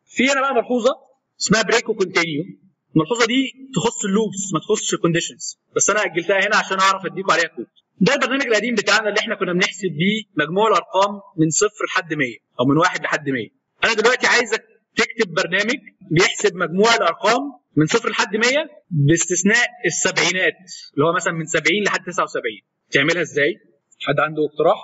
في هنا بقى ملحوظه اسمها بريك وكونتينيو الملحوظه دي تخص اللوبس ما تخصش الكونديشنز بس انا اجلتها هنا عشان اعرف اديكم عليها كود ده البرنامج القديم بتاعنا اللي احنا كنا بنحسب بيه مجموع الارقام من صفر لحد 100 او من واحد لحد 100 انا دلوقتي عايزك تكتب برنامج بيحسب مجموع الارقام من صفر لحد 100 باستثناء السبعينات اللي هو مثلا من 70 لحد 79 تعملها ازاي؟ حد عنده اقتراح؟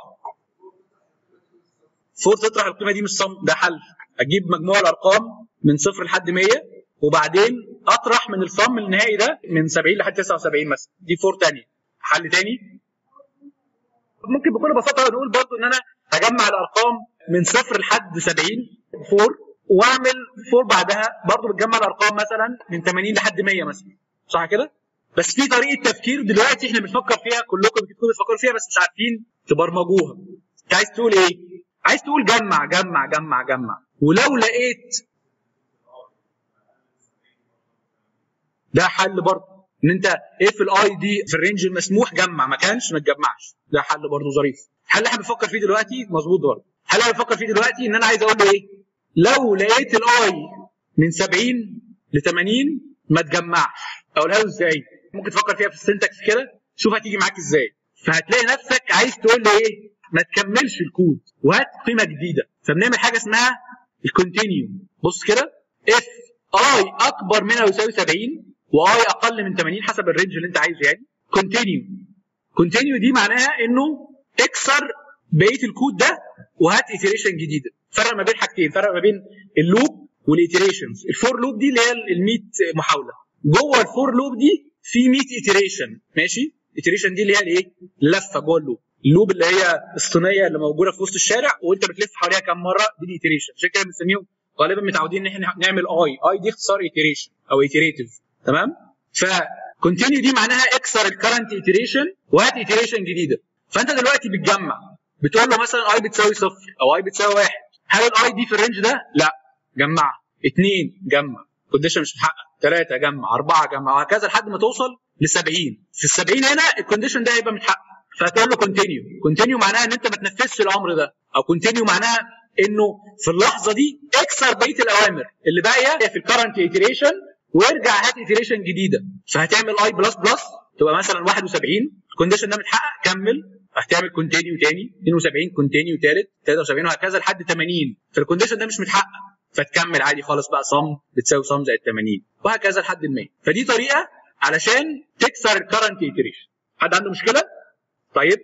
فور تطرح القيمه دي من الصم ده حل اجيب مجموع الارقام من صفر لحد 100 وبعدين اطرح من الصم النهائي ده من 70 لحد 79 مثلا دي فور تانية حل تاني ممكن بكل بساطه نقول برضو ان انا هجمع الارقام من صفر لحد 70 فور واعمل فور بعدها برضو بتجمع الارقام مثلا من 80 لحد 100 مثلا صح كده؟ بس في طريقه تفكير دلوقتي احنا بنفكر فيها كلكم بتكونوا بتفكروا فيها بس مش عارفين تبرمجوها انت عايز تقول ايه؟ عايز تقول جمع جمع جمع جمع ولو لقيت ده حل برضه ان انت اف الاي دي في الرينج المسموح جمع ما كانش ما تجمعش ده حل برضه ظريف الحل اللي احنا بنفكر فيه دلوقتي مظبوط برضه الحل اللي بفكر فيه دلوقتي ان انا عايز اقول له ايه لو لقيت الاي من 70 ل 80 ما تجمعش اقولها له ازاي ممكن تفكر فيها في السنتكس كده شوف هتيجي معاك ازاي فهتلاقي نفسك عايز تقول له ايه ما تكملش الكود وهات قيمه جديده فبنعمل حاجه اسمها الكونتينيو بص كده اف اي اكبر من او يساوي 70 واي اقل من 80 حسب الرينج اللي انت عايزه يعني كونتينيو كونتينيو دي معناها انه اكسر بقيه الكود ده وهات ايتريشن جديده فرق ما بين حاجتين فرق ما بين اللوب والايتريشنز الفور لوب دي اللي هي ال 100 محاوله جوه الفور لوب دي في 100 ايتريشن ماشي ايتريشن دي اللي هي الايه اللفه جوه اللوب اللوب اللي هي الصينيه اللي موجوده في وسط الشارع وانت بتلف حواليها كام مره دي الايتريشن عشان كده بنسميهم غالبا متعودين ان احنا نعمل اي اي دي اختصار ايتريشن او ايتريتيف تمام فكونتينيو دي معناها اكسر الكرنت ايتريشن وهات ايتريشن جديده فانت دلوقتي بتجمع بتقول له مثلا اي بتساوي صفر او اي بتساوي واحد هل الاي دي في الرينج ده؟ لا جمعها اثنين جمع كونديشن مش محقق ثلاثه جمع اربعه جمع وهكذا لحد ما توصل ل 70 في ال 70 هنا الكونديشن ده هيبقى متحقق فتقول له كونتينيو كونتينيو معناها ان انت ما تنفذش الامر ده او كونتينيو معناها انه في اللحظه دي اكسر بقيه الاوامر اللي باقيه في الكرنت ايتريشن وارجع هات ايتريشن جديده فهتعمل اي بلس بلس تبقى مثلا 71 الكونديشن ده متحقق كمل هتعمل كونتينيو تاني 72 كونتينيو تالت 73 وهكذا لحد 80 فالكونديشن ده مش متحقق فتكمل عادي خالص بقى صم بتساوي صم زائد 80 وهكذا لحد ال 100 فدي طريقه علشان تكسر الكرنت ايتريشن حد عنده مشكله؟ طيب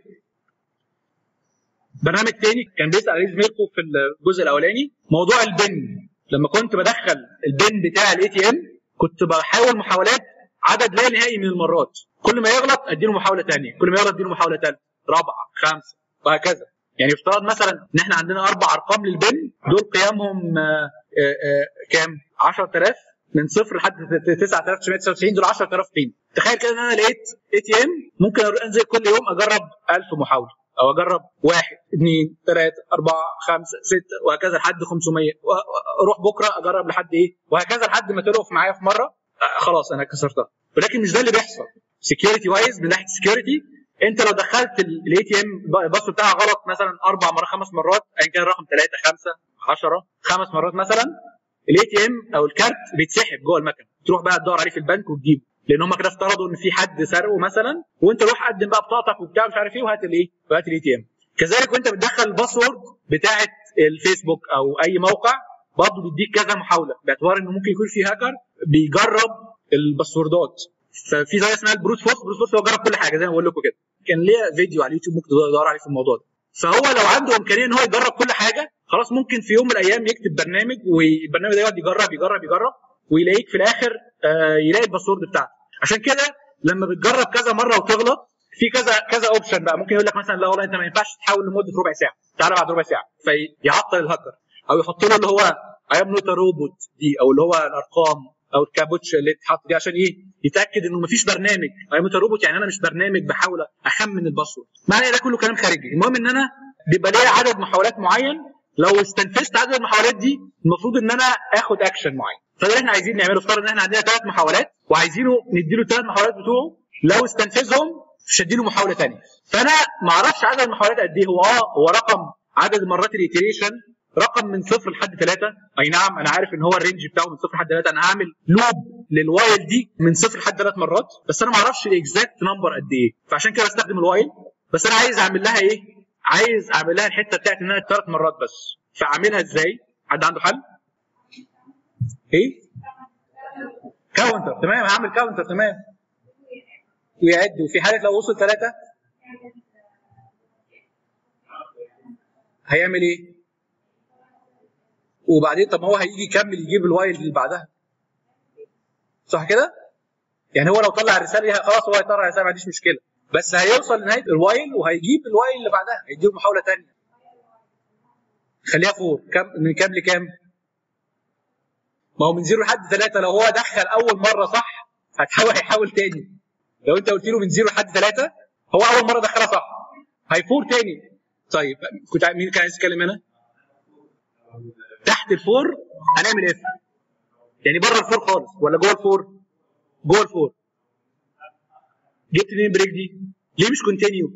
برنامج تاني كان بيسال عليه زميلكم في الجزء الاولاني موضوع البن لما كنت بدخل البن بتاع الاي تي ام كنت بحاول محاولات عدد لا نهائي من المرات كل ما يغلط اديله محاوله ثانيه كل ما يغلط اديله محاوله ثالثه رابعه خامسه وهكذا يعني افترض مثلا ان احنا عندنا اربع ارقام للبن دول قيمهم آآ آآ كام 10000 من صفر لحد 9999 دول 10000 قيمه تخيل كده ان انا لقيت اي تي ام ممكن انزل كل يوم اجرب 1000 محاوله او اجرب واحد اثنين ثلاثة أربعة خمسة ستة وهكذا لحد 500 واروح بكرة أجرب لحد إيه وهكذا لحد ما تقف معايا في مرة آه خلاص أنا كسرتها ولكن مش ده اللي بيحصل سكيورتي وايز من ناحية سكيورتي أنت لو دخلت الاي تي ام الباص بتاعها غلط مثلا أربع مرات خمس مرات أيا كان الرقم ثلاثة خمسة 10 خمس مرات مثلا الاي تي ام أو الكارت بيتسحب جوه المكنة تروح بقى تدور عليه في البنك وتجيبه لان هم كده افترضوا ان في حد سرقه مثلا وانت روح قدم بقى بطاقتك وبتاع مش عارف ايه وهات الايه وهات الاي تي ام كذلك وانت بتدخل الباسورد بتاعه الفيسبوك او اي موقع برضه بيديك كذا محاوله باعتبار انه ممكن يكون في هاكر بيجرب الباسوردات ففي زي اسمها البروت فورس البروت فورس هو جرب كل حاجه زي ما بقول لكم كده كان ليا فيديو على اليوتيوب ممكن تدور عليه في الموضوع ده فهو لو عنده امكانيه ان هو يجرب كل حاجه خلاص ممكن في يوم من الايام يكتب برنامج والبرنامج ده يقعد يجرب يجرب يجرب ويلاقيك في الاخر آه يلاقي الباسورد بتاعك عشان كده لما بتجرب كذا مره وتغلط في كذا كذا اوبشن بقى ممكن يقول لك مثلا لا والله انت ما ينفعش تحاول لمده ربع ساعه تعالى بعد ربع ساعه فيعطل الهاكر او يحط له اللي هو اي ام نوت روبوت دي او اللي هو الارقام او الكابوتش اللي اتحط دي عشان ايه يتاكد انه مفيش برنامج اي ام روبوت يعني انا مش برنامج بحاول اخمن الباسورد معنى ده كله كلام خارجي المهم ان انا بيبقى ليا عدد محاولات معين لو استنفذت عدد المحاولات دي المفروض ان انا اخد اكشن معين فده اللي احنا عايزين نعمله افترض ان احنا عندنا ثلاث محاولات وعايزينه نديله الثلاث محاولات بتوعه لو استنفذهم مش هديله محاوله ثانيه فانا ما اعرفش عدد المحاولات قد ايه هو اه هو رقم عدد مرات الايتريشن رقم من صفر لحد ثلاثه اي نعم انا عارف ان هو الرينج بتاعه من صفر لحد ثلاثه انا هعمل لوب للوايل دي من صفر لحد ثلاث مرات بس انا ما اعرفش الاكزاكت نمبر قد ايه فعشان كده بستخدم الوايل بس انا عايز اعمل لها ايه؟ عايز اعمل لها الحته بتاعت انها ثلاث مرات بس فاعملها ازاي؟ حد عنده حل؟ ايه؟ كاونتر تمام هعمل كاونتر تمام ويعد وفي حاله لو وصل ثلاثه هيعمل ايه؟ وبعدين طب ما هو هيجي يكمل يجيب الوايل اللي بعدها صح كده؟ يعني هو لو طلع الرساله دي خلاص هو هيطلع الرساله ما عنديش مشكله بس هيوصل لنهايه الوايل وهيجيب الوايل اللي بعدها هيديله محاوله ثانيه خليها فور كم من كام لكام؟ ما هو من زيرو لحد ثلاثه لو هو دخل اول مره صح هتحاول هيحاول تاني لو انت قلت له من زيرو لحد ثلاثه هو اول مره دخلها صح هيفور تاني طيب كنت مين كان عايز يتكلم هنا؟ تحت الفور هنعمل اف يعني بره الفور خالص ولا جوه الفور؟ جوه الفور جبت منين بريك دي؟ ليه مش كونتينيو؟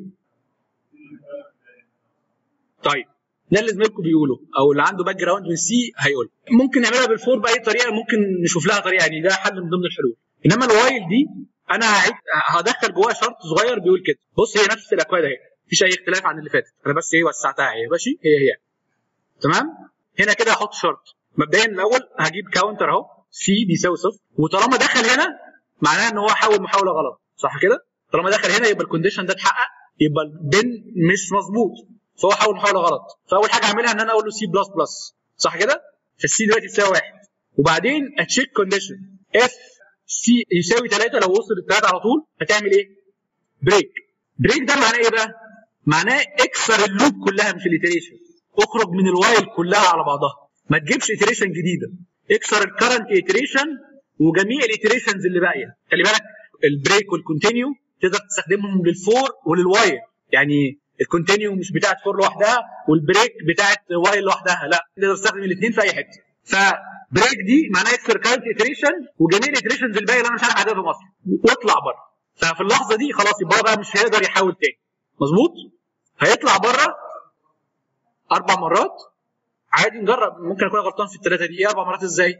طيب ده اللي زميلكم بيقوله او اللي عنده باك جراوند من سي هيقول ممكن نعملها بالفور باي طريقه ممكن نشوف لها طريقه يعني ده حل من ضمن الحلول انما الوايل دي انا هعيد هدخل جواها شرط صغير بيقول كده بص هي نفس الاكواد اهي مفيش اي اختلاف عن اللي فاتت انا بس ايه وسعتها اهي ماشي هي هي تمام هنا كده هحط شرط مبدئيا الاول هجيب كاونتر اهو سي بيساوي صفر وطالما دخل هنا معناها ان هو حاول محاوله غلط صح كده طالما دخل هنا يبقى الكونديشن ده اتحقق يبقى البن مش مظبوط فهو حاول محاوله غلط فاول حاجه اعملها ان انا اقول له سي بلس بلس صح كده فالسي دلوقتي بتساوي واحد وبعدين اتشيك كونديشن اف سي يساوي 3 لو وصل للثلاثه على طول هتعمل ايه؟ بريك بريك ده معناه ايه بقى؟ معناه اكسر اللوب كلها مش الاتريشن اخرج من الوايل كلها على بعضها ما تجيبش اتريشن جديده اكسر الكرنت اتريشن وجميع الاتريشنز اللي باقيه خلي بالك البريك والكونتينيو تقدر تستخدمهم للفور وللوايل يعني الكونتينيو مش بتاعت فور لوحدها والبريك بتاعت وايل لوحدها لا تقدر تستخدم الاثنين في اي حته فبريك دي معناها اكسر كارنت اتريشن وجميع الاتريشنز الباقيه اللي انا مش عارف عددهم اصلا واطلع بره ففي اللحظه دي خلاص يبقى هو بقى مش هيقدر يحاول تاني مظبوط هيطلع بره اربع مرات عادي نجرب ممكن اكون غلطان في الثلاثه دي ايه اربع مرات ازاي؟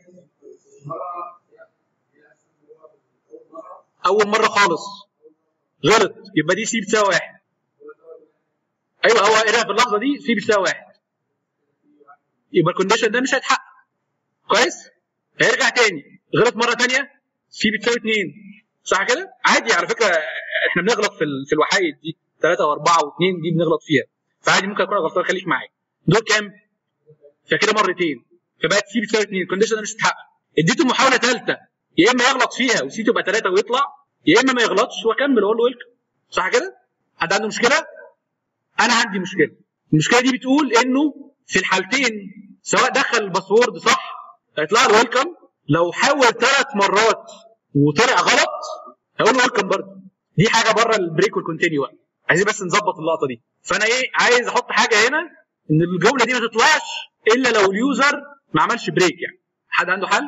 اول مره خالص غلط يبقى دي سي بتساوي واحد ايوه هو هنا في اللحظه دي سي بتساوي واحد يبقى الكونديشن ده مش هيتحقق كويس هيرجع تاني غلط مره تانية سي بتساوي اثنين صح كده عادي على فكره احنا بنغلط في ال- في الوحايد دي ثلاثه واربعه واثنين دي بنغلط فيها فعادي ممكن اكون غلطان خليك معايا دول كام؟ فكده مرتين فبقت سي بتساوي اثنين الكونديشن ده مش هيتحقق اديته محاوله ثالثه يا اما يغلط فيها وسي تبقى ثلاثه ويطلع يا اما ما يغلطش واكمل واقول له ويلكم صح كده؟ حد عنده مشكله؟ انا عندي مشكله المشكله دي بتقول انه في الحالتين سواء دخل الباسورد صح هيطلع له ويلكم لو حاول ثلاث مرات وطلع غلط هيقول له ويلكم برضه دي حاجه بره البريك والكونتينيو بقى عايزين بس نظبط اللقطه دي فانا ايه عايز احط حاجه هنا ان الجمله دي ما تطلعش الا لو اليوزر ما عملش بريك يعني حد عنده حل؟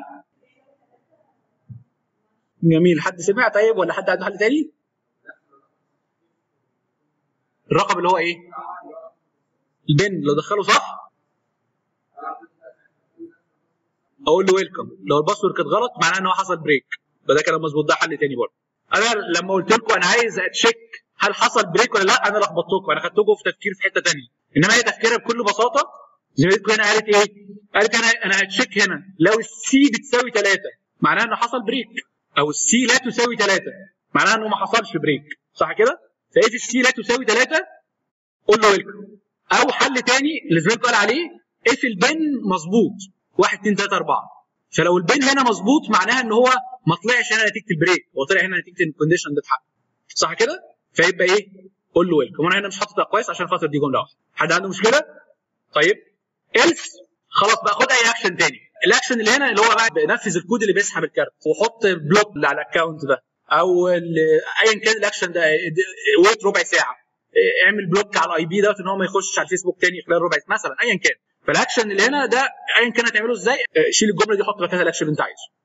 جميل حد سمع طيب ولا حد عنده حل تاني؟ الرقم اللي هو ايه؟ البن لو دخله صح اقول له ويلكم لو الباسورد كانت غلط معناه ان هو حصل بريك يبقى ده كلام مظبوط ده حل تاني برضه انا لما قلت لكم انا عايز اتشيك هل حصل بريك ولا لا انا لخبطتكم انا خدتكم في تفكير في حته تانيه انما هي تفكيرها بكل بساطه زميلتكم هنا قالت ايه؟ قالت انا انا هتشيك هنا لو السي بتساوي 3 معناها انه حصل بريك او السي لا تساوي 3 معناها انه ما حصلش بريك صح كده؟ فايه السي لا تساوي 3 قول له ويلكم او حل تاني اللي زميلكم قال عليه اف البن مظبوط 1 2 3 4 فلو البن هنا مظبوط معناها ان هو ما طلعش هنا نتيجه البريك هو طلع هنا نتيجه الكونديشن ده اتحقق صح كده؟ فيبقى ايه؟ قول له ويلكم وانا هنا مش حاطط كويس عشان خاطر دي جمله واحده حد عنده مشكله؟ طيب الف خلاص بقى خد اي اكشن تاني الاكشن اللي هنا اللي هو بقى بنفذ الكود اللي بيسحب الكارت وحط بلوك اللي على الاكونت ده او ال- ايا كان الاكشن ده ويت ربع ساعه اعمل بلوك على الاي بي دوت ان هو ما يخشش على الفيسبوك تاني خلال ربع ساعه مثلا ايا كان فالاكشن اللي هنا ده ايا كان هتعمله ازاي شيل الجمله دي حط مكانها الاكشن اللي انت عايزه